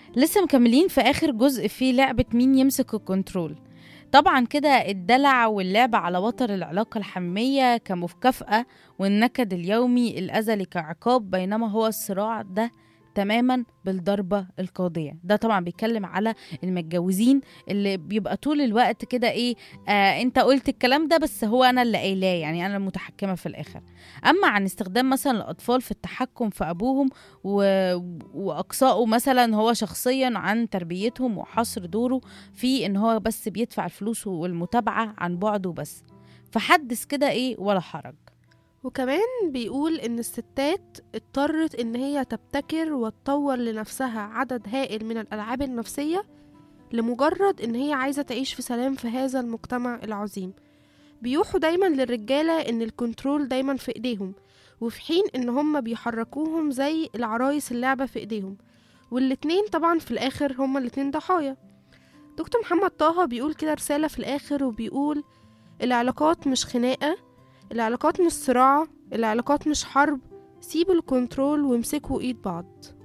لسه مكملين في آخر جزء في لعبة مين يمسك الكنترول طبعا كده الدلع واللعب على وتر العلاقة الحمية كمكافأة والنكد اليومي الأزلي كعقاب بينما هو الصراع ده تماما بالضربة القاضية ده طبعا بيتكلم على المتجوزين اللي بيبقى طول الوقت كده ايه آه انت قلت الكلام ده بس هو انا اللي قايلاه يعني انا المتحكمة في الاخر اما عن استخدام مثلا الاطفال في التحكم في ابوهم و... واقصائه مثلا هو شخصيا عن تربيتهم وحصر دوره في ان هو بس بيدفع الفلوس والمتابعة عن بعده بس فحدث كده ايه ولا حرج وكمان بيقول ان الستات اضطرت ان هي تبتكر وتطور لنفسها عدد هائل من الالعاب النفسيه لمجرد ان هي عايزه تعيش في سلام في هذا المجتمع العظيم بيوحوا دايما للرجاله ان الكنترول دايما في ايديهم وفي حين ان هم بيحركوهم زي العرايس اللعبه في ايديهم والاتنين طبعا في الاخر هما الاتنين ضحايا دكتور محمد طه بيقول كده رساله في الاخر وبيقول العلاقات مش خناقه العلاقات مش صراع العلاقات مش حرب سيبوا الكنترول وامسكوا ايد بعض